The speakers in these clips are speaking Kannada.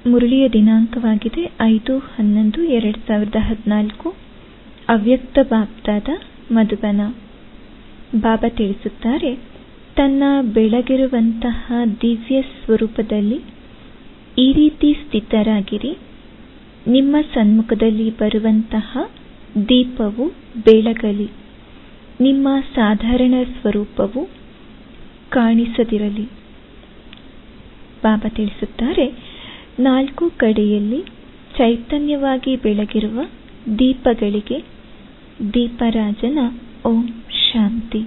ಮುರಳಿಯ ದಿನಾಂಕವಾಗಿದೆ ಐದು ಹನ್ನೊಂದು ಎರಡು ಸಾವಿರದ ಹದಿನಾಲ್ಕು ಅವ್ಯಕ್ತ ಬಾಪ್ದಾದ ಮಧುಬನ ಬಾಬಾ ತಿಳಿಸುತ್ತಾರೆ ತನ್ನ ಬೆಳಗಿರುವಂತಹ ದಿವ್ಯ ಸ್ವರೂಪದಲ್ಲಿ ಈ ರೀತಿ ಸ್ಥಿತರಾಗಿರಿ ನಿಮ್ಮ ಸನ್ಮುಖದಲ್ಲಿ ಬರುವಂತಹ ದೀಪವು ಬೆಳಗಲಿ ನಿಮ್ಮ ಸಾಧಾರಣ ಸ್ವರೂಪವು ಕಾಣಿಸದಿರಲಿ ಬಾಬಾ ತಿಳಿಸುತ್ತಾರೆ ನಾಲ್ಕು ಕಡೆಯಲ್ಲಿ ಚೈತನ್ಯವಾಗಿ ಬೆಳಗಿರುವ ದೀಪಗಳಿಗೆ ದೀಪರಾಜನ ಓಂ ಶಾಂತಿ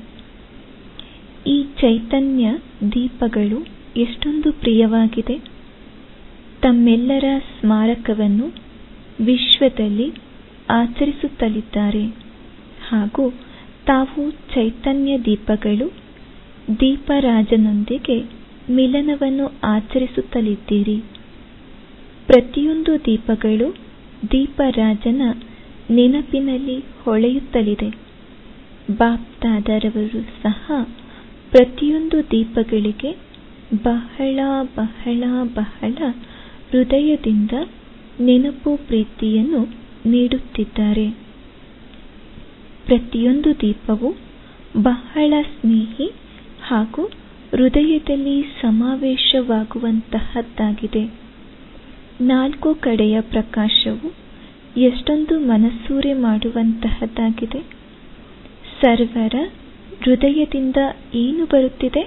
ಈ ಚೈತನ್ಯ ದೀಪಗಳು ಎಷ್ಟೊಂದು ಪ್ರಿಯವಾಗಿದೆ ತಮ್ಮೆಲ್ಲರ ಸ್ಮಾರಕವನ್ನು ವಿಶ್ವದಲ್ಲಿ ಆಚರಿಸುತ್ತಲಿದ್ದಾರೆ ಹಾಗೂ ತಾವು ಚೈತನ್ಯ ದೀಪಗಳು ದೀಪರಾಜನೊಂದಿಗೆ ಮಿಲನವನ್ನು ಆಚರಿಸುತ್ತಲಿದ್ದೀರಿ ಪ್ರತಿಯೊಂದು ದೀಪಗಳು ದೀಪರಾಜನ ನೆನಪಿನಲ್ಲಿ ಹೊಳೆಯುತ್ತಲಿದೆ ಬಾಪ್ದಾದರವರು ಸಹ ಪ್ರತಿಯೊಂದು ದೀಪಗಳಿಗೆ ಬಹಳ ಬಹಳ ಬಹಳ ಹೃದಯದಿಂದ ನೆನಪು ಪ್ರೀತಿಯನ್ನು ನೀಡುತ್ತಿದ್ದಾರೆ ಪ್ರತಿಯೊಂದು ದೀಪವು ಬಹಳ ಸ್ನೇಹಿ ಹಾಗೂ ಹೃದಯದಲ್ಲಿ ಸಮಾವೇಶವಾಗುವಂತಹದ್ದಾಗಿದೆ ನಾಲ್ಕು ಕಡೆಯ ಪ್ರಕಾಶವು ಎಷ್ಟೊಂದು ಮನಸೂರೆ ಮಾಡುವಂತಹದ್ದಾಗಿದೆ ಸರ್ವರ ಹೃದಯದಿಂದ ಏನು ಬರುತ್ತಿದೆ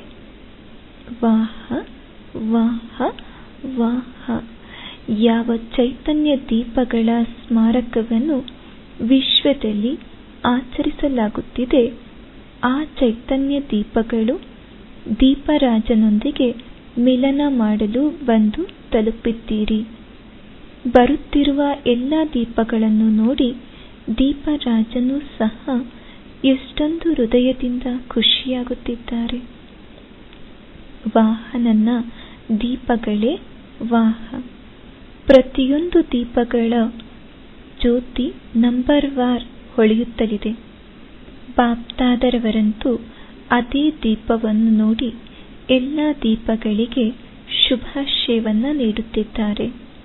ವಾಹ ವಾಹ ವಾಹ ಯಾವ ಚೈತನ್ಯ ದೀಪಗಳ ಸ್ಮಾರಕವನ್ನು ವಿಶ್ವದಲ್ಲಿ ಆಚರಿಸಲಾಗುತ್ತಿದೆ ಆ ಚೈತನ್ಯ ದೀಪಗಳು ದೀಪರಾಜನೊಂದಿಗೆ ಮಿಲನ ಮಾಡಲು ಬಂದು ತಲುಪಿದ್ದೀರಿ ಬರುತ್ತಿರುವ ಎಲ್ಲ ದೀಪಗಳನ್ನು ನೋಡಿ ದೀಪರಾಜನು ಸಹ ಎಷ್ಟೊಂದು ಹೃದಯದಿಂದ ಖುಷಿಯಾಗುತ್ತಿದ್ದಾರೆ ವಾಹ ನನ್ನ ದೀಪಗಳೇ ವಾಹ ಪ್ರತಿಯೊಂದು ದೀಪಗಳ ಜ್ಯೋತಿ ನಂಬರ್ ವಾರ್ ಹೊಳೆಯುತ್ತಲಿದೆ ಬಾಪ್ದಾದರವರಂತೂ ಅದೇ ದೀಪವನ್ನು ನೋಡಿ ಎಲ್ಲ ದೀಪಗಳಿಗೆ ಶುಭಾಶಯವನ್ನು ನೀಡುತ್ತಿದ್ದಾರೆ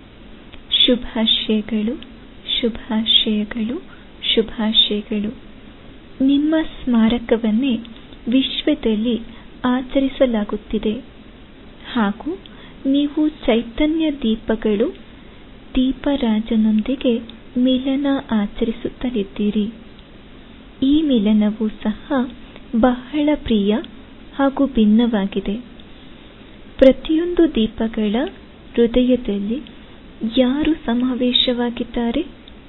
ಶುಭಾಶಯಗಳು ಶುಭಾಶಯಗಳು ಶುಭಾಶಯಗಳು ನಿಮ್ಮ ಸ್ಮಾರಕವನ್ನೇ ವಿಶ್ವದಲ್ಲಿ ಆಚರಿಸಲಾಗುತ್ತಿದೆ ಹಾಗೂ ನೀವು ಚೈತನ್ಯ ದೀಪಗಳು ದೀಪರಾಜನೊಂದಿಗೆ ಮಿಲನ ಆಚರಿಸುತ್ತಲಿದ್ದೀರಿ ಈ ಮಿಲನವು ಸಹ ಬಹಳ ಪ್ರಿಯ ಹಾಗೂ ಭಿನ್ನವಾಗಿದೆ ಪ್ರತಿಯೊಂದು ದೀಪಗಳ ಹೃದಯದಲ್ಲಿ ಯಾರು ಸಮಾವೇಶವಾಗಿದ್ದಾರೆ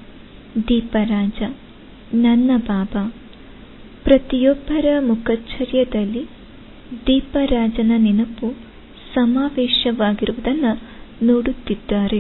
ದೀಪರಾಜ ನನ್ನ ಬಾಬಾ ಪ್ರತಿಯೊಬ್ಬರ ಮುಖಚರ್ಯದಲ್ಲಿ ದೀಪರಾಜನ ನೆನಪು ಸಮಾವೇಶವಾಗಿರುವುದನ್ನು ನೋಡುತ್ತಿದ್ದಾರೆ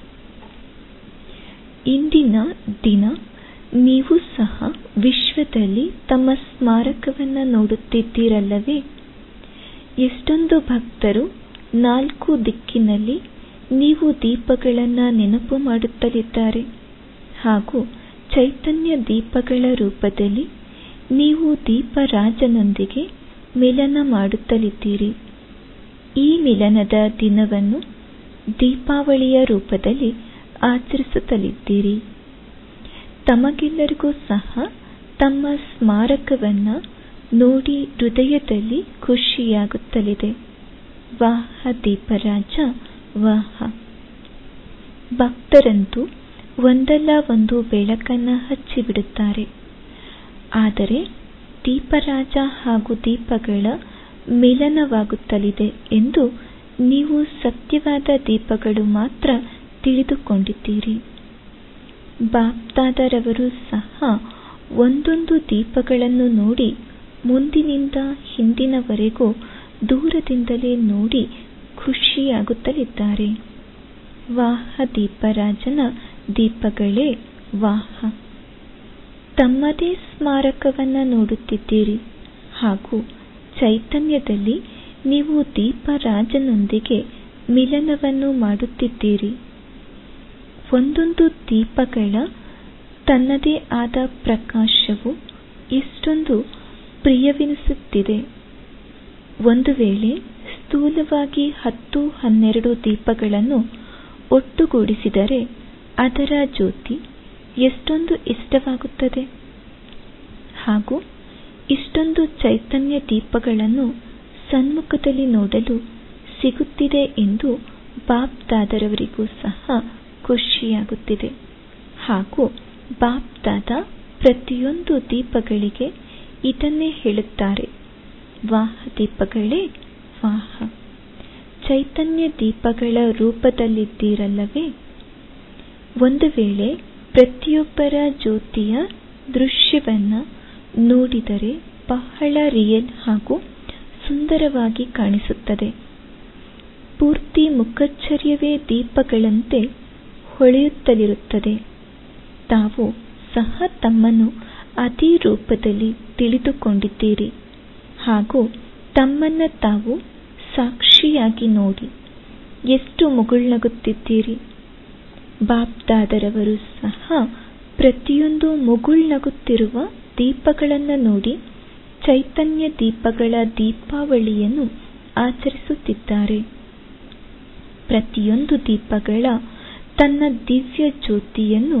ಇಂದಿನ ದಿನ ನೀವು ಸಹ ವಿಶ್ವದಲ್ಲಿ ತಮ್ಮ ಸ್ಮಾರಕವನ್ನು ನೋಡುತ್ತಿದ್ದೀರಲ್ಲವೇ ಎಷ್ಟೊಂದು ಭಕ್ತರು ನಾಲ್ಕು ದಿಕ್ಕಿನಲ್ಲಿ ನೀವು ದೀಪಗಳನ್ನು ನೆನಪು ಮಾಡುತ್ತಲಿದ್ದಾರೆ ಹಾಗೂ ಚೈತನ್ಯ ದೀಪಗಳ ರೂಪದಲ್ಲಿ ನೀವು ದೀಪರಾಜನೊಂದಿಗೆ ಮಿಲನ ಮಾಡುತ್ತಲಿದ್ದೀರಿ ಈ ಮಿಲನದ ದಿನವನ್ನು ದೀಪಾವಳಿಯ ರೂಪದಲ್ಲಿ ಆಚರಿಸುತ್ತಲಿದ್ದೀರಿ ತಮಗೆಲ್ಲರಿಗೂ ಸಹ ತಮ್ಮ ಸ್ಮಾರಕವನ್ನು ನೋಡಿ ಹೃದಯದಲ್ಲಿ ಖುಷಿಯಾಗುತ್ತಲಿದೆ ವಾಹ ದೀಪರಾಜ ವಾಹ ಭಕ್ತರಂತೂ ಒಂದಲ್ಲ ಒಂದು ಬೆಳಕನ್ನು ಹಚ್ಚಿಬಿಡುತ್ತಾರೆ ಆದರೆ ದೀಪರಾಜ ಹಾಗೂ ದೀಪಗಳ ಮಿಲನವಾಗುತ್ತಲಿದೆ ಎಂದು ನೀವು ಸತ್ಯವಾದ ದೀಪಗಳು ಮಾತ್ರ ತಿಳಿದುಕೊಂಡಿದ್ದೀರಿ ಬಾಪ್ದಾದರವರು ಸಹ ಒಂದೊಂದು ದೀಪಗಳನ್ನು ನೋಡಿ ಮುಂದಿನಿಂದ ಹಿಂದಿನವರೆಗೂ ದೂರದಿಂದಲೇ ನೋಡಿ ಖುಷಿಯಾಗುತ್ತಲಿದ್ದಾರೆ ವಾಹ ದೀಪರಾಜನ ದೀಪಗಳೇ ವಾಹ ತಮ್ಮದೇ ಸ್ಮಾರಕವನ್ನು ನೋಡುತ್ತಿದ್ದೀರಿ ಹಾಗೂ ಚೈತನ್ಯದಲ್ಲಿ ನೀವು ದೀಪರಾಜನೊಂದಿಗೆ ಮಿಲನವನ್ನು ಮಾಡುತ್ತಿದ್ದೀರಿ ಒಂದೊಂದು ದೀಪಗಳ ತನ್ನದೇ ಆದ ಪ್ರಕಾಶವು ಎಷ್ಟೊಂದು ಪ್ರಿಯವೆನಿಸುತ್ತಿದೆ ಒಂದು ವೇಳೆ ಸ್ಥೂಲವಾಗಿ ಹತ್ತು ಹನ್ನೆರಡು ದೀಪಗಳನ್ನು ಒಟ್ಟುಗೂಡಿಸಿದರೆ ಅದರ ಜ್ಯೋತಿ ಎಷ್ಟೊಂದು ಇಷ್ಟವಾಗುತ್ತದೆ ಹಾಗೂ ಇಷ್ಟೊಂದು ಚೈತನ್ಯ ದೀಪಗಳನ್ನು ಸನ್ಮುಖದಲ್ಲಿ ನೋಡಲು ಸಿಗುತ್ತಿದೆ ಎಂದು ಬಾಪ್ ದಾದರವರಿಗೂ ಸಹ ಖುಷಿಯಾಗುತ್ತಿದೆ ಹಾಗೂ ಬಾಪ್ ದಾದಾ ಪ್ರತಿಯೊಂದು ದೀಪಗಳಿಗೆ ಇದನ್ನೇ ಹೇಳುತ್ತಾರೆ ವಾಹ ದೀಪಗಳೇ ವಾಹ ಚೈತನ್ಯ ದೀಪಗಳ ರೂಪದಲ್ಲಿದ್ದೀರಲ್ಲವೇ ಒಂದು ವೇಳೆ ಪ್ರತಿಯೊಬ್ಬರ ಜ್ಯೋತಿಯ ದೃಶ್ಯವನ್ನು ನೋಡಿದರೆ ಬಹಳ ರಿಯಲ್ ಹಾಗೂ ಸುಂದರವಾಗಿ ಕಾಣಿಸುತ್ತದೆ ಪೂರ್ತಿ ಮುಖಚರ್ಯವೇ ದೀಪಗಳಂತೆ ಹೊಳೆಯುತ್ತಲಿರುತ್ತದೆ ತಾವು ಸಹ ತಮ್ಮನ್ನು ಅದೇ ರೂಪದಲ್ಲಿ ತಿಳಿದುಕೊಂಡಿದ್ದೀರಿ ಹಾಗೂ ತಮ್ಮನ್ನು ತಾವು ಸಾಕ್ಷಿಯಾಗಿ ನೋಡಿ ಎಷ್ಟು ಮುಗುಳ್ನಗುತ್ತಿದ್ದೀರಿ ಬಾಪ್ ದಾದರವರು ಸಹ ಪ್ರತಿಯೊಂದು ಮುಗುಳ್ನಗುತ್ತಿರುವ ದೀಪಗಳನ್ನು ನೋಡಿ ಚೈತನ್ಯ ದೀಪಗಳ ದೀಪಾವಳಿಯನ್ನು ಆಚರಿಸುತ್ತಿದ್ದಾರೆ ಪ್ರತಿಯೊಂದು ದೀಪಗಳ ತನ್ನ ದಿವ್ಯ ಜ್ಯೋತಿಯನ್ನು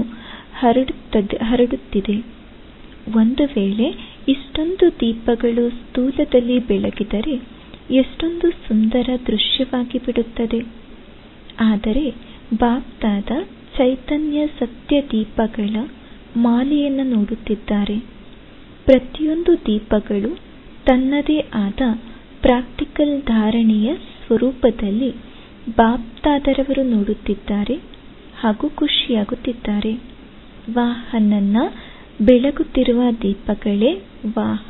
ಹರಡುತ್ತಿದೆ ಒಂದು ವೇಳೆ ಇಷ್ಟೊಂದು ದೀಪಗಳು ಸ್ಥೂಲದಲ್ಲಿ ಬೆಳಗಿದರೆ ಎಷ್ಟೊಂದು ಸುಂದರ ದೃಶ್ಯವಾಗಿ ಬಿಡುತ್ತದೆ ಆದರೆ ಬಾಪ್ ದಾದಾ ಚೈತನ್ಯ ಸತ್ಯ ದೀಪಗಳ ಮಾಲೆಯನ್ನು ನೋಡುತ್ತಿದ್ದಾರೆ ಪ್ರತಿಯೊಂದು ದೀಪಗಳು ತನ್ನದೇ ಆದ ಪ್ರಾಕ್ಟಿಕಲ್ ಧಾರಣೆಯ ಸ್ವರೂಪದಲ್ಲಿ ಬಾಪ್ ದಾದರವರು ನೋಡುತ್ತಿದ್ದಾರೆ ಹಾಗೂ ಖುಷಿಯಾಗುತ್ತಿದ್ದಾರೆ ವಾಹ ನನ್ನ ಬೆಳಗುತ್ತಿರುವ ದೀಪಗಳೇ ವಾಹ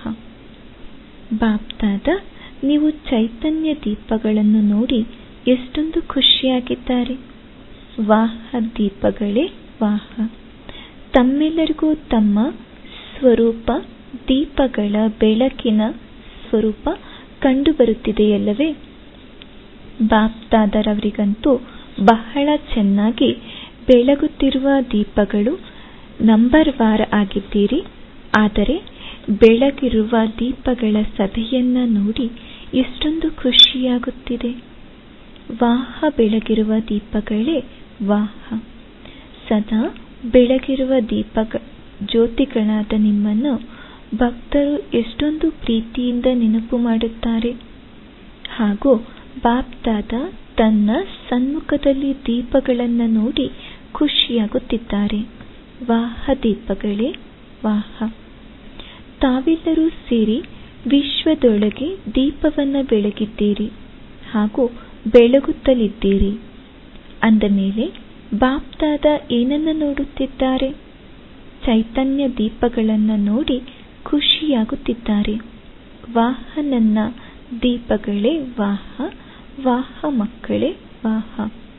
ಬಾಪ್ ದಾದಾ ನೀವು ಚೈತನ್ಯ ದೀಪಗಳನ್ನು ನೋಡಿ ಎಷ್ಟೊಂದು ಖುಷಿಯಾಗಿದ್ದಾರೆ ವಾಹ ದೀಪಗಳೇ ವಾಹ ತಮ್ಮೆಲ್ಲರಿಗೂ ತಮ್ಮ ಸ್ವರೂಪ ದೀಪಗಳ ಬೆಳಕಿನ ಸ್ವರೂಪ ಕಂಡುಬರುತ್ತಿದೆಯಲ್ಲವೇ ಬಾಪ್ ದಾದಾರವರಿಗಂತೂ ಬಹಳ ಚೆನ್ನಾಗಿ ಬೆಳಗುತ್ತಿರುವ ದೀಪಗಳು ನಂಬರ್ ವಾರ್ ಆಗಿದ್ದೀರಿ ಆದರೆ ಬೆಳಗಿರುವ ದೀಪಗಳ ಸಭೆಯನ್ನು ನೋಡಿ ಎಷ್ಟೊಂದು ಖುಷಿಯಾಗುತ್ತಿದೆ ವಾಹ ಬೆಳಗಿರುವ ದೀಪಗಳೇ ವಾಹ ಸದಾ ಬೆಳಗಿರುವ ದೀಪ ಜ್ಯೋತಿಗಳಾದ ನಿಮ್ಮನ್ನು ಭಕ್ತರು ಎಷ್ಟೊಂದು ಪ್ರೀತಿಯಿಂದ ನೆನಪು ಮಾಡುತ್ತಾರೆ ಹಾಗೂ ಬಾಪ್ ದಾದಾ ತನ್ನ ಸನ್ಮುಖದಲ್ಲಿ ದೀಪಗಳನ್ನು ನೋಡಿ ಖುಷಿಯಾಗುತ್ತಿದ್ದಾರೆ ವಾಹ ದೀಪಗಳೇ ವಾಹ ತಾವೆಲ್ಲರೂ ಸೇರಿ ವಿಶ್ವದೊಳಗೆ ದೀಪವನ್ನು ಬೆಳಗಿದ್ದೀರಿ ಹಾಗೂ ಬೆಳಗುತ್ತಲಿದ್ದೀರಿ ಅಂದ ಮೇಲೆ ಬಾಪ್ ದಾದಾ ಏನನ್ನು ನೋಡುತ್ತಿದ್ದಾರೆ ಚೈತನ್ಯ ದೀಪಗಳನ್ನು ನೋಡಿ ಖುಷಿಯಾಗುತ್ತಿದ್ದಾರೆ ವಾಹ ನನ್ನ ದೀಪಗಳೇ ವಾಹ ವಾಹ ಮಕ್ಕಳೇ ವಾಹ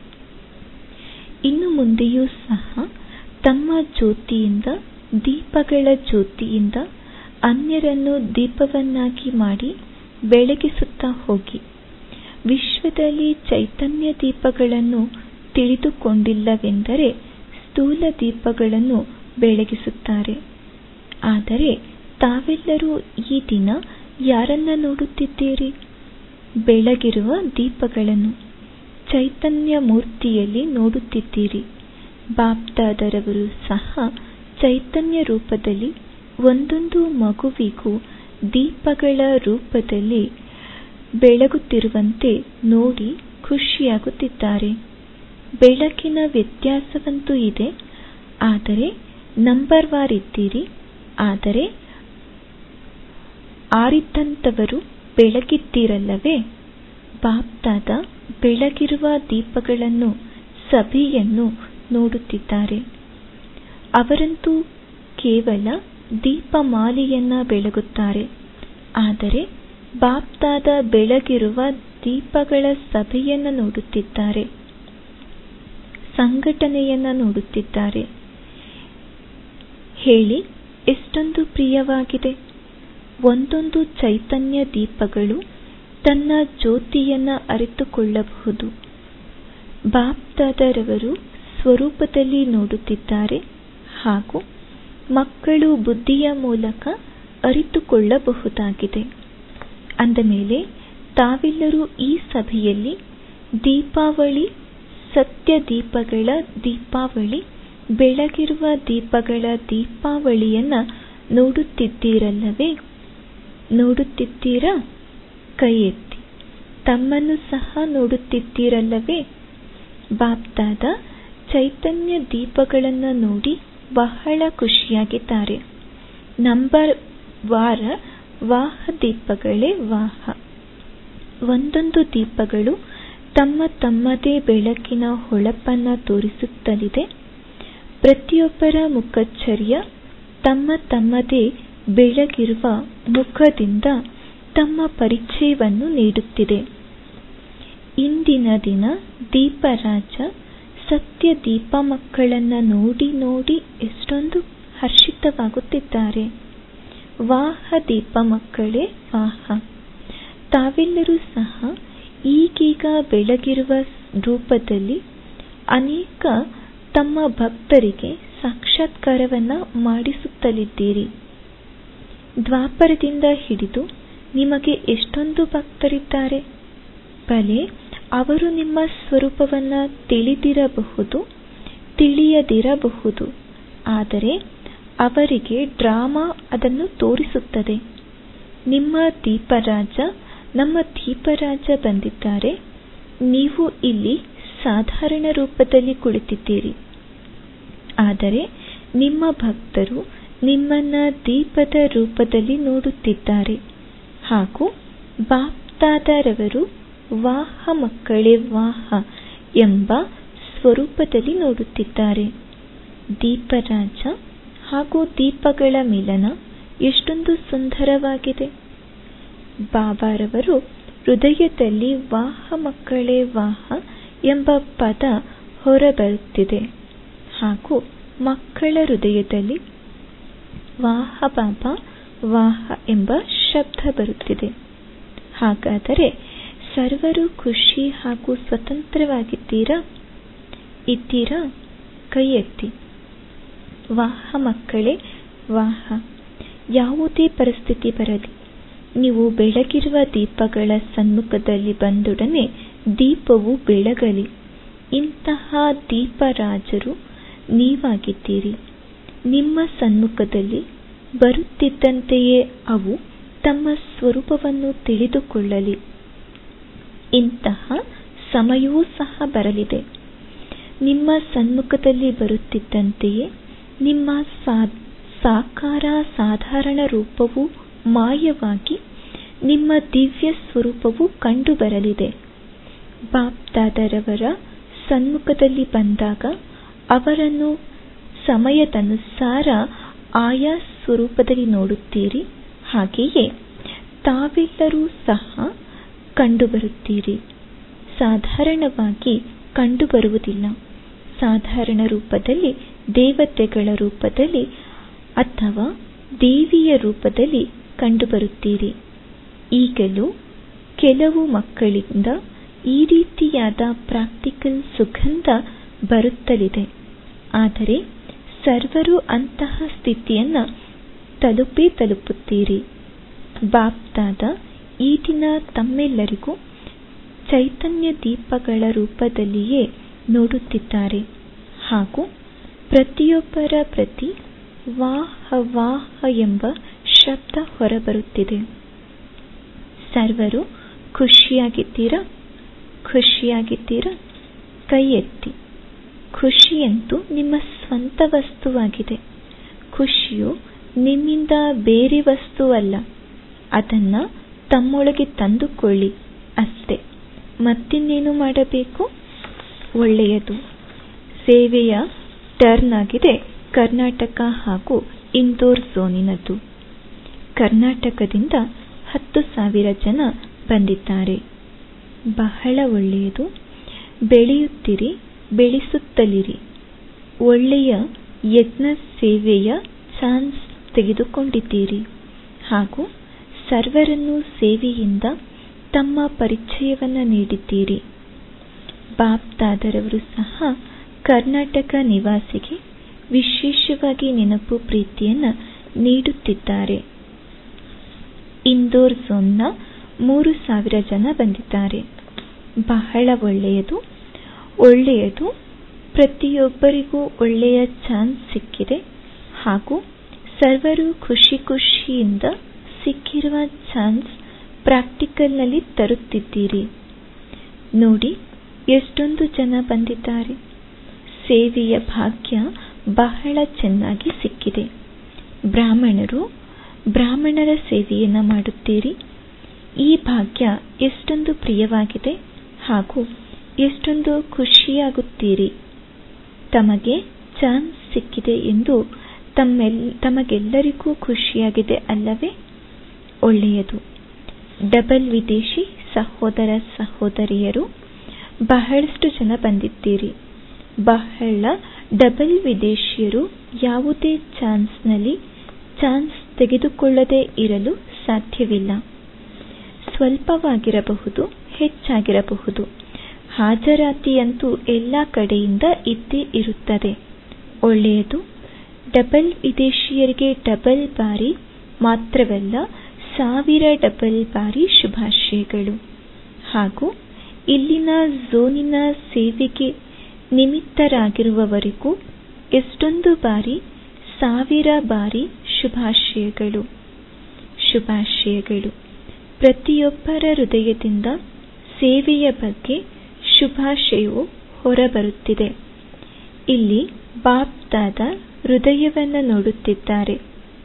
ಇನ್ನು ಮುಂದೆಯೂ ಸಹ ತಮ್ಮ ಜ್ಯೋತಿಯಿಂದ ದೀಪಗಳ ಜ್ಯೋತಿಯಿಂದ ಅನ್ಯರನ್ನು ದೀಪವನ್ನಾಗಿ ಮಾಡಿ ಬೆಳಗಿಸುತ್ತಾ ಹೋಗಿ ವಿಶ್ವದಲ್ಲಿ ಚೈತನ್ಯ ದೀಪಗಳನ್ನು ತಿಳಿದುಕೊಂಡಿಲ್ಲವೆಂದರೆ ಸ್ಥೂಲ ದೀಪಗಳನ್ನು ಬೆಳಗಿಸುತ್ತಾರೆ ಆದರೆ ತಾವೆಲ್ಲರೂ ಈ ದಿನ ಯಾರನ್ನ ನೋಡುತ್ತಿದ್ದೀರಿ ಬೆಳಗಿರುವ ದೀಪಗಳನ್ನು ಚೈತನ್ಯ ಮೂರ್ತಿಯಲ್ಲಿ ನೋಡುತ್ತಿದ್ದೀರಿ ಬಾಪ್ ದಾದರವರು ಸಹ ಚೈತನ್ಯ ರೂಪದಲ್ಲಿ ಒಂದೊಂದು ಮಗುವಿಗೂ ದೀಪಗಳ ರೂಪದಲ್ಲಿ ಬೆಳಗುತ್ತಿರುವಂತೆ ನೋಡಿ ಖುಷಿಯಾಗುತ್ತಿದ್ದಾರೆ ಬೆಳಕಿನ ವ್ಯತ್ಯಾಸವಂತೂ ಇದೆ ಆದರೆ ನಂಬರ್ ವಾರ್ ಇದ್ದೀರಿ ಆದರೆ ಆರಿದ್ದಂಥವರು ಬೆಳಗಿದ್ದೀರಲ್ಲವೇ ಬಾಪ್ ದಾದಾ ಬೆಳಗಿರುವ ದೀಪಗಳನ್ನು ಸಭೆಯನ್ನು ನೋಡುತ್ತಿದ್ದಾರೆ ಅವರಂತೂ ಕೇವಲ ದೀಪಮಾಲೆಯನ್ನ ಬೆಳಗುತ್ತಾರೆ ಆದರೆ ಬಾಪ್ ದಾದಾ ಬೆಳಗಿರುವ ದೀಪಗಳ ಸಭೆಯನ್ನು ನೋಡುತ್ತಿದ್ದಾರೆ ಸಂಘಟನೆಯನ್ನ ನೋಡುತ್ತಿದ್ದಾರೆ ಹೇಳಿ ಎಷ್ಟೊಂದು ಪ್ರಿಯವಾಗಿದೆ ಒಂದೊಂದು ಚೈತನ್ಯ ದೀಪಗಳು ತನ್ನ ಜ್ಯೋತಿಯನ್ನ ಅರಿತುಕೊಳ್ಳಬಹುದು ಬಾಪ್ ದಾದಾರವರು ಸ್ವರೂಪದಲ್ಲಿ ನೋಡುತ್ತಿದ್ದಾರೆ ಹಾಗೂ ಮಕ್ಕಳು ಬುದ್ಧಿಯ ಮೂಲಕ ಅರಿತುಕೊಳ್ಳಬಹುದಾಗಿದೆ ಅಂದ ಮೇಲೆ ತಾವೆಲ್ಲರೂ ಈ ಸಭೆಯಲ್ಲಿ ದೀಪಾವಳಿ ಸತ್ಯ ದೀಪಗಳ ದೀಪಾವಳಿ ಬೆಳಗಿರುವ ದೀಪಗಳ ದೀಪಾವಳಿಯನ್ನ ನೋಡುತ್ತಿದ್ದೀರಲ್ಲವೇ ನೋಡುತ್ತಿದ್ದೀರಾ ಕೈ ಎತ್ತಿ ತಮ್ಮನ್ನು ಸಹ ನೋಡುತ್ತಿದ್ದೀರಲ್ಲವೇ ಬಾಪ್ದಾದ ಚೈತನ್ಯ ದೀಪಗಳನ್ನು ನೋಡಿ ಬಹಳ ಖುಷಿಯಾಗಿದ್ದಾರೆ ನಂಬರ್ ವಾರ ವಾಹ ದೀಪಗಳೇ ವಾಹ ಒಂದೊಂದು ದೀಪಗಳು ತಮ್ಮ ತಮ್ಮದೇ ಬೆಳಕಿನ ಹೊಳಪನ್ನ ತೋರಿಸುತ್ತಲಿದೆ ಪ್ರತಿಯೊಬ್ಬರ ಮುಖಚರ್ಯ ತಮ್ಮ ತಮ್ಮದೇ ಬೆಳಗಿರುವ ಮುಖದಿಂದ ತಮ್ಮ ಪರಿಚಯವನ್ನು ನೀಡುತ್ತಿದೆ ಇಂದಿನ ದಿನ ದೀಪರಾಜ ಸತ್ಯ ದೀಪ ಮಕ್ಕಳನ್ನ ನೋಡಿ ನೋಡಿ ಎಷ್ಟೊಂದು ಹರ್ಷಿತವಾಗುತ್ತಿದ್ದಾರೆ ವಾಹ ದೀಪ ಮಕ್ಕಳೇ ವಾಹ ತಾವೆಲ್ಲರೂ ಸಹ ಈಗೀಗ ಬೆಳಗಿರುವ ರೂಪದಲ್ಲಿ ಅನೇಕ ತಮ್ಮ ಭಕ್ತರಿಗೆ ಸಾಕ್ಷಾತ್ಕಾರವನ್ನ ಮಾಡಿಸುತ್ತಲಿದ್ದೀರಿ ದ್ವಾಪರದಿಂದ ಹಿಡಿದು ನಿಮಗೆ ಎಷ್ಟೊಂದು ಭಕ್ತರಿದ್ದಾರೆ ಭಲೆ ಅವರು ನಿಮ್ಮ ಸ್ವರೂಪವನ್ನ ತಿಳಿದಿರಬಹುದು ತಿಳಿಯದಿರಬಹುದು ಆದರೆ ಅವರಿಗೆ ಡ್ರಾಮಾ ಅದನ್ನು ತೋರಿಸುತ್ತದೆ ನಿಮ್ಮ ದೀಪರಾಜ ನಮ್ಮ ದೀಪರಾಜ ಬಂದಿದ್ದಾರೆ ನೀವು ಇಲ್ಲಿ ಸಾಧಾರಣ ರೂಪದಲ್ಲಿ ಕುಳಿತಿದ್ದೀರಿ ಆದರೆ ನಿಮ್ಮ ಭಕ್ತರು ನಿಮ್ಮನ್ನ ದೀಪದ ರೂಪದಲ್ಲಿ ನೋಡುತ್ತಿದ್ದಾರೆ ಹಾಗೂ ಬಾಪ್ದಾದರವರು ವಾಹ ಮಕ್ಕಳೇ ವಾಹ ಎಂಬ ಸ್ವರೂಪದಲ್ಲಿ ನೋಡುತ್ತಿದ್ದಾರೆ ದೀಪರಾಜ ಹಾಗೂ ದೀಪಗಳ ಮಿಲನ ಎಷ್ಟೊಂದು ಸುಂದರವಾಗಿದೆ ಬಾಬಾರವರು ಹೃದಯದಲ್ಲಿ ವಾಹ ಮಕ್ಕಳೇ ವಾಹ ಎಂಬ ಪದ ಹೊರಬರುತ್ತಿದೆ ಹಾಗೂ ಮಕ್ಕಳ ಹೃದಯದಲ್ಲಿ ವಾಹ ಬಾಬಾ ವಾಹ ಎಂಬ ಶಬ್ದ ಬರುತ್ತಿದೆ ಹಾಗಾದರೆ ಸರ್ವರು ಖುಷಿ ಹಾಗೂ ಸ್ವತಂತ್ರವಾಗಿದ್ದೀರಾ ಇದ್ದೀರಾ ಕೈ ಎತ್ತಿ ವಾಹ ಮಕ್ಕಳೇ ವಾಹ ಯಾವುದೇ ಪರಿಸ್ಥಿತಿ ಬರಲಿ ನೀವು ಬೆಳಗಿರುವ ದೀಪಗಳ ಸನ್ಮುಖದಲ್ಲಿ ಬಂದೊಡನೆ ದೀಪವು ಬೆಳಗಲಿ ಇಂತಹ ದೀಪರಾಜರು ನೀವಾಗಿದ್ದೀರಿ ನಿಮ್ಮ ಸನ್ಮುಖದಲ್ಲಿ ಬರುತ್ತಿದ್ದಂತೆಯೇ ಅವು ತಮ್ಮ ಸ್ವರೂಪವನ್ನು ತಿಳಿದುಕೊಳ್ಳಲಿ ಇಂತಹ ಸಮಯವೂ ಸಹ ಬರಲಿದೆ ನಿಮ್ಮ ಸನ್ಮುಖದಲ್ಲಿ ಬರುತ್ತಿದ್ದಂತೆಯೇ ನಿಮ್ಮ ಸಾಕಾರ ಸಾಧಾರಣ ರೂಪವು ಮಾಯವಾಗಿ ನಿಮ್ಮ ದಿವ್ಯ ಸ್ವರೂಪವು ಕಂಡುಬರಲಿದೆ ಬಾಪ್ದಾದರವರ ಸನ್ಮುಖದಲ್ಲಿ ಬಂದಾಗ ಅವರನ್ನು ಸಮಯದನುಸಾರ ಆಯಾ ಸ್ವರೂಪದಲ್ಲಿ ನೋಡುತ್ತೀರಿ ಹಾಗೆಯೇ ತಾವೆಲ್ಲರೂ ಸಹ ಕಂಡುಬರುತ್ತೀರಿ ಸಾಧಾರಣವಾಗಿ ಕಂಡುಬರುವುದಿಲ್ಲ ಸಾಧಾರಣ ರೂಪದಲ್ಲಿ ದೇವತೆಗಳ ರೂಪದಲ್ಲಿ ಅಥವಾ ದೇವಿಯ ರೂಪದಲ್ಲಿ ಕಂಡುಬರುತ್ತೀರಿ ಈಗಲೂ ಕೆಲವು ಮಕ್ಕಳಿಂದ ಈ ರೀತಿಯಾದ ಪ್ರಾಕ್ಟಿಕಲ್ ಸುಗಂಧ ಬರುತ್ತಲಿದೆ ಆದರೆ ಸರ್ವರು ಅಂತಹ ಸ್ಥಿತಿಯನ್ನ ತಲುಪೇ ತಲುಪುತ್ತೀರಿ ಬಾಪ್ದಾದ ಈ ದಿನ ತಮ್ಮೆಲ್ಲರಿಗೂ ಚೈತನ್ಯ ದೀಪಗಳ ರೂಪದಲ್ಲಿಯೇ ನೋಡುತ್ತಿದ್ದಾರೆ ಹಾಗೂ ಪ್ರತಿಯೊಬ್ಬರ ಪ್ರತಿ ವಾಹ ವಾಹ ಎಂಬ ಶಬ್ದ ಹೊರಬರುತ್ತಿದೆ ಸರ್ವರು ಖುಷಿಯಾಗಿದ್ದೀರಾ ಖುಷಿಯಾಗಿದ್ದೀರಾ ಕೈ ಎತ್ತಿ ಖುಷಿಯಂತೂ ನಿಮ್ಮ ಸ್ವಂತ ವಸ್ತುವಾಗಿದೆ ಖುಷಿಯು ನಿಮ್ಮಿಂದ ಬೇರೆ ವಸ್ತುವಲ್ಲ ಅದನ್ನ ತಮ್ಮೊಳಗೆ ತಂದುಕೊಳ್ಳಿ ಅಷ್ಟೇ ಮತ್ತಿನ್ನೇನು ಮಾಡಬೇಕು ಒಳ್ಳೆಯದು ಸೇವೆಯ ಟರ್ನ್ ಆಗಿದೆ ಕರ್ನಾಟಕ ಹಾಗೂ ಇಂದೋರ್ ಝೋನಿನದು ಕರ್ನಾಟಕದಿಂದ ಹತ್ತು ಸಾವಿರ ಜನ ಬಂದಿದ್ದಾರೆ ಬಹಳ ಒಳ್ಳೆಯದು ಬೆಳೆಯುತ್ತಿರಿ ಬೆಳೆಸುತ್ತಲಿರಿ ಒಳ್ಳೆಯ ಯಜ್ಞ ಸೇವೆಯ ಚಾನ್ಸ್ ತೆಗೆದುಕೊಂಡಿದ್ದೀರಿ ಹಾಗೂ ಸರ್ವರನ್ನು ಸೇವೆಯಿಂದ ತಮ್ಮ ಪರಿಚಯವನ್ನ ನೀಡಿದ್ದೀರಿ ಬಾಪ್ದಾದರವರು ಸಹ ಕರ್ನಾಟಕ ನಿವಾಸಿಗೆ ವಿಶೇಷವಾಗಿ ನೆನಪು ಪ್ರೀತಿಯನ್ನ ನೀಡುತ್ತಿದ್ದಾರೆ ಇಂದೋರ್ ಝೋನ್ನ ಮೂರು ಸಾವಿರ ಜನ ಬಂದಿದ್ದಾರೆ ಬಹಳ ಒಳ್ಳೆಯದು ಒಳ್ಳೆಯದು ಪ್ರತಿಯೊಬ್ಬರಿಗೂ ಒಳ್ಳೆಯ ಚಾನ್ಸ್ ಸಿಕ್ಕಿದೆ ಹಾಗೂ ಸರ್ವರು ಖುಷಿ ಖುಷಿಯಿಂದ ಸಿಕ್ಕಿರುವ ಚಾನ್ಸ್ ಪ್ರಾಕ್ಟಿಕಲ್ನಲ್ಲಿ ತರುತ್ತಿದ್ದೀರಿ ನೋಡಿ ಎಷ್ಟೊಂದು ಜನ ಬಂದಿದ್ದಾರೆ ಸೇವೆಯ ಭಾಗ್ಯ ಬಹಳ ಚೆನ್ನಾಗಿ ಸಿಕ್ಕಿದೆ ಬ್ರಾಹ್ಮಣರು ಬ್ರಾಹ್ಮಣರ ಸೇವೆಯನ್ನ ಮಾಡುತ್ತೀರಿ ಈ ಭಾಗ್ಯ ಎಷ್ಟೊಂದು ಪ್ರಿಯವಾಗಿದೆ ಹಾಗೂ ಎಷ್ಟೊಂದು ಖುಷಿಯಾಗುತ್ತೀರಿ ತಮಗೆ ಚಾನ್ಸ್ ಸಿಕ್ಕಿದೆ ಎಂದು ತಮಗೆಲ್ಲರಿಗೂ ಖುಷಿಯಾಗಿದೆ ಅಲ್ಲವೇ ಒಳ್ಳೆಯದು ಡಬಲ್ ವಿದೇಶಿ ಸಹೋದರ ಸಹೋದರಿಯರು ಬಹಳಷ್ಟು ಜನ ಬಂದಿದ್ದೀರಿ ಬಹಳ ಡಬಲ್ ವಿದೇಶಿಯರು ಯಾವುದೇ ಚಾನ್ಸ್ನಲ್ಲಿ ಚಾನ್ಸ್ ತೆಗೆದುಕೊಳ್ಳದೇ ಇರಲು ಸಾಧ್ಯವಿಲ್ಲ ಸ್ವಲ್ಪವಾಗಿರಬಹುದು ಹೆಚ್ಚಾಗಿರಬಹುದು ಹಾಜರಾತಿಯಂತೂ ಎಲ್ಲ ಕಡೆಯಿಂದ ಇದ್ದೇ ಇರುತ್ತದೆ ಒಳ್ಳೆಯದು ಡಬಲ್ ವಿದೇಶಿಯರಿಗೆ ಡಬಲ್ ಬಾರಿ ಮಾತ್ರವಲ್ಲ ಸಾವಿರ ಡಬಲ್ ಬಾರಿ ಶುಭಾಶಯಗಳು ಹಾಗೂ ಇಲ್ಲಿನ ಝೋನಿನ ಸೇವೆಗೆ ನಿಮಿತ್ತರಾಗಿರುವವರಿಗೂ ಎಷ್ಟೊಂದು ಬಾರಿ ಸಾವಿರ ಬಾರಿ ಶುಭಾಶಯಗಳು ಶುಭಾಶಯಗಳು ಪ್ರತಿಯೊಬ್ಬರ ಹೃದಯದಿಂದ ಸೇವೆಯ ಬಗ್ಗೆ ಶುಭಾಶಯವು ಹೊರಬರುತ್ತಿದೆ ಇಲ್ಲಿ ಬಾಪ್ ದಾದಾ ಹೃದಯವನ್ನು ನೋಡುತ್ತಿದ್ದಾರೆ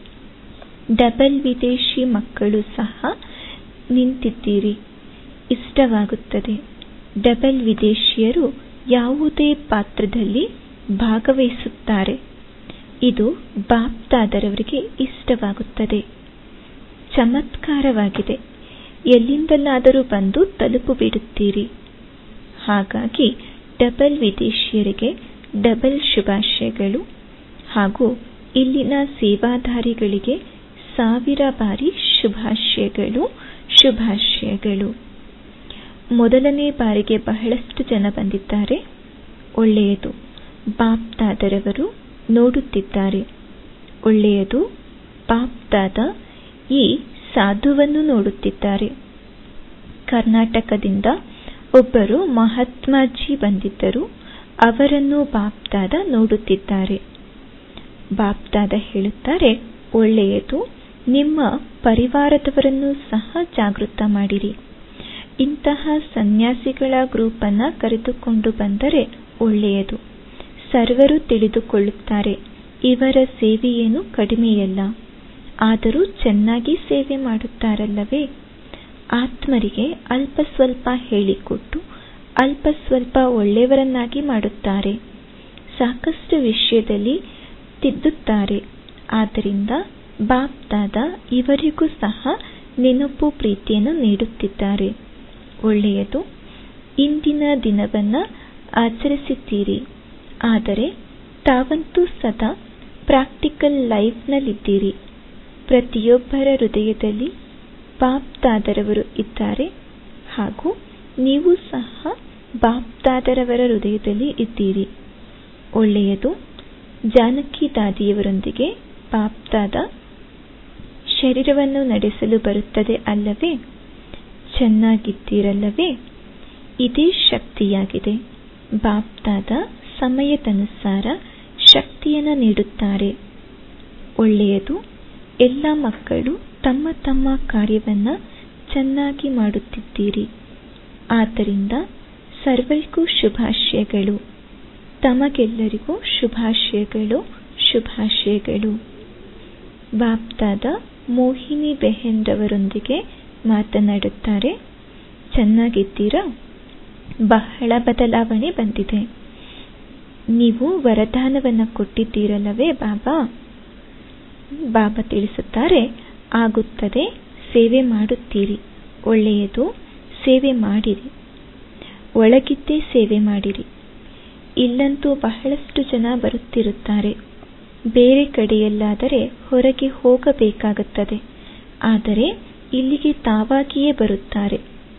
ಡಬಲ್ ವಿದೇಶಿ ಮಕ್ಕಳು ಸಹ ನಿಂತಿದ್ದೀರಿ ಇಷ್ಟವಾಗುತ್ತದೆ ಡಬಲ್ ವಿದೇಶಿಯರು ಯಾವುದೇ ಪಾತ್ರದಲ್ಲಿ ಭಾಗವಹಿಸುತ್ತಾರೆ ಇದು ಬಾಪ್ ದಾದರವರಿಗೆ ಇಷ್ಟವಾಗುತ್ತದೆ ಚಮತ್ಕಾರವಾಗಿದೆ ಎಲ್ಲಿಂದಲಾದರೂ ಬಂದು ತಲುಪು ಬಿಡುತ್ತೀರಿ ಹಾಗಾಗಿ ಡಬಲ್ ವಿದೇಶಿಯರಿಗೆ ಡಬಲ್ ಶುಭಾಶಯಗಳು ಹಾಗೂ ಇಲ್ಲಿನ ಸೇವಾದಾರಿಗಳಿಗೆ ಸಾವಿರ ಬಾರಿ ಶುಭಾಶಯಗಳು ಶುಭಾಶಯಗಳು ಮೊದಲನೇ ಬಾರಿಗೆ ಬಹಳಷ್ಟು ಜನ ಬಂದಿದ್ದಾರೆ ಒಳ್ಳೆಯದು ಬಾಪ್ ದಾದರವರು ನೋಡುತ್ತಿದ್ದಾರೆ ಒಳ್ಳೆಯದು ಬಾಪ್ ದಾದ ಈ ಸಾಧುವನ್ನು ನೋಡುತ್ತಿದ್ದಾರೆ ಕರ್ನಾಟಕದಿಂದ ಒಬ್ಬರು ಮಹಾತ್ಮಾಜಿ ಬಂದಿದ್ದರು ಅವರನ್ನು ಬಾಪ್ ದಾದ ನೋಡುತ್ತಿದ್ದಾರೆ ಬಾಪ್ ದಾದ ಹೇಳುತ್ತಾರೆ ಒಳ್ಳೆಯದು ನಿಮ್ಮ ಪರಿವಾರದವರನ್ನು ಸಹ ಜಾಗೃತ ಮಾಡಿರಿ ಇಂತಹ ಸನ್ಯಾಸಿಗಳ ಗ್ರೂಪ್ ಅನ್ನ ಕರೆದುಕೊಂಡು ಬಂದರೆ ಒಳ್ಳೆಯದು ಸರ್ವರು ತಿಳಿದುಕೊಳ್ಳುತ್ತಾರೆ ಇವರ ಸೇವೆಯೇನು ಕಡಿಮೆಯಲ್ಲ ಆದರೂ ಚೆನ್ನಾಗಿ ಸೇವೆ ಮಾಡುತ್ತಾರಲ್ಲವೇ ಆತ್ಮರಿಗೆ ಅಲ್ಪ ಸ್ವಲ್ಪ ಹೇಳಿಕೊಟ್ಟು ಅಲ್ಪ ಸ್ವಲ್ಪ ಒಳ್ಳೆಯವರನ್ನಾಗಿ ಮಾಡುತ್ತಾರೆ ಸಾಕಷ್ಟು ವಿಷಯದಲ್ಲಿ ತಿದ್ದುತ್ತಾರೆ ಆದ್ದರಿಂದ ಬಾಪ್ ದಾದ ಇವರಿಗೂ ಸಹ ನೆನಪು ಪ್ರೀತಿಯನ್ನು ನೀಡುತ್ತಿದ್ದಾರೆ ಒಳ್ಳೆಯದು ಇಂದಿನ ದಿನವನ್ನ ಆಚರಿಸಿದ್ದೀರಿ ಆದರೆ ತಾವಂತೂ ಸದಾ ಪ್ರಾಕ್ಟಿಕಲ್ ಲೈಫ್ನಲ್ಲಿದ್ದೀರಿ ಪ್ರತಿಯೊಬ್ಬರ ಹೃದಯದಲ್ಲಿ ಬಾಪ್ ದಾದರವರು ಇದ್ದಾರೆ ಹಾಗೂ ನೀವು ಸಹ ಬಾಪ್ ದಾದರವರ ಹೃದಯದಲ್ಲಿ ಇದ್ದೀರಿ ಒಳ್ಳೆಯದು ಜಾನಕಿ ದಾದಿಯವರೊಂದಿಗೆ ಬಾಪ್ ದಾದ ಶರೀರವನ್ನು ನಡೆಸಲು ಬರುತ್ತದೆ ಅಲ್ಲವೇ ಚೆನ್ನಾಗಿದ್ದೀರಲ್ಲವೇ ಇದೇ ಶಕ್ತಿಯಾಗಿದೆ ಬಾಪ್ ದಾದ ಸಮಯದನುಸಾರ ಶಕ್ತಿಯನ್ನು ನೀಡುತ್ತಾರೆ ಒಳ್ಳೆಯದು ಎಲ್ಲ ಮಕ್ಕಳು ತಮ್ಮ ತಮ್ಮ ಕಾರ್ಯವನ್ನ ಚೆನ್ನಾಗಿ ಮಾಡುತ್ತಿದ್ದೀರಿ ಆದ್ದರಿಂದ ಸರ್ವರಿಗೂ ಶುಭಾಶಯಗಳು ತಮಗೆಲ್ಲರಿಗೂ ಶುಭಾಶಯಗಳು ಶುಭಾಶಯಗಳು ಬಾಪ್ದಾದ ಮೋಹಿನಿ ಬೆಹೆನ್ ರವರೊಂದಿಗೆ ಮಾತನಾಡುತ್ತಾರೆ ಚೆನ್ನಾಗಿದ್ದೀರಾ ಬಹಳ ಬದಲಾವಣೆ ಬಂದಿದೆ ನೀವು ವರದಾನವನ್ನು ಕೊಟ್ಟಿದ್ದೀರಲ್ಲವೇ ಬಾಬಾ ಬಾಬಾ ತಿಳಿಸುತ್ತಾರೆ ಆಗುತ್ತದೆ ಸೇವೆ ಮಾಡುತ್ತೀರಿ ಒಳ್ಳೆಯದು ಸೇವೆ ಮಾಡಿರಿ ಒಳಗಿದ್ದೇ ಸೇವೆ ಮಾಡಿರಿ ಇಲ್ಲಂತೂ ಬಹಳಷ್ಟು ಜನ ಬರುತ್ತಿರುತ್ತಾರೆ ಬೇರೆ ಕಡೆಯಲ್ಲಾದರೆ ಹೊರಗೆ ಹೋಗಬೇಕಾಗುತ್ತದೆ ಆದರೆ ಇಲ್ಲಿಗೆ ತಾವಾಗಿಯೇ ಬರುತ್ತಾರೆ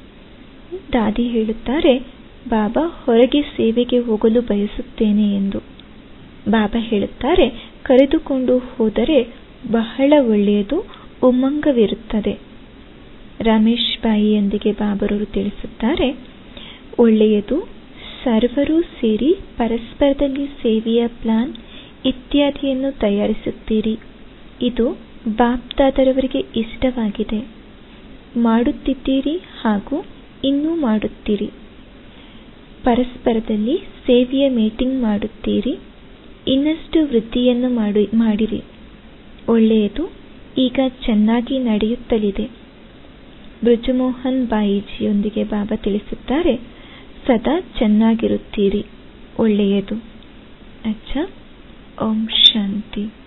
ದಾದಿ ಹೇಳುತ್ತಾರೆ ಬಾಬಾ ಹೊರಗೆ ಸೇವೆಗೆ ಹೋಗಲು ಬಯಸುತ್ತೇನೆ ಎಂದು ಬಾಬಾ ಹೇಳುತ್ತಾರೆ ಕರೆದುಕೊಂಡು ಹೋದರೆ ಬಹಳ ಒಳ್ಳೆಯದು ಉಮ್ಮಂಗವಿರುತ್ತದೆ ರಮೇಶ್ ಬಾಯಿಯೊಂದಿಗೆ ಬಾಬರವರು ತಿಳಿಸುತ್ತಾರೆ ಒಳ್ಳೆಯದು ಸರ್ವರೂ ಸೇರಿ ಪರಸ್ಪರದಲ್ಲಿ ಸೇವೆಯ ಪ್ಲಾನ್ ಇತ್ಯಾದಿಯನ್ನು ತಯಾರಿಸುತ್ತೀರಿ ಇದು ಬಾಪ್ದಾದರವರಿಗೆ ಇಷ್ಟವಾಗಿದೆ ಮಾಡುತ್ತಿದ್ದೀರಿ ಹಾಗೂ ಇನ್ನೂ ಮಾಡುತ್ತೀರಿ ಪರಸ್ಪರದಲ್ಲಿ ಸೇವೆಯ ಮೀಟಿಂಗ್ ಮಾಡುತ್ತೀರಿ ಇನ್ನಷ್ಟು ವೃದ್ಧಿಯನ್ನು ಮಾಡಿರಿ ಒಳ್ಳೆಯದು ಈಗ ಚೆನ್ನಾಗಿ ನಡೆಯುತ್ತಲಿದೆ ಬೃಜಮೋಹನ್ ಬಾಯಿಜಿಯೊಂದಿಗೆ ಬಾಬಾ ತಿಳಿಸುತ್ತಾರೆ ಸದಾ ಚೆನ್ನಾಗಿರುತ್ತೀರಿ ಒಳ್ಳೆಯದು ಅಚ್ಚಾ ಓಂ ಶಾಂತಿ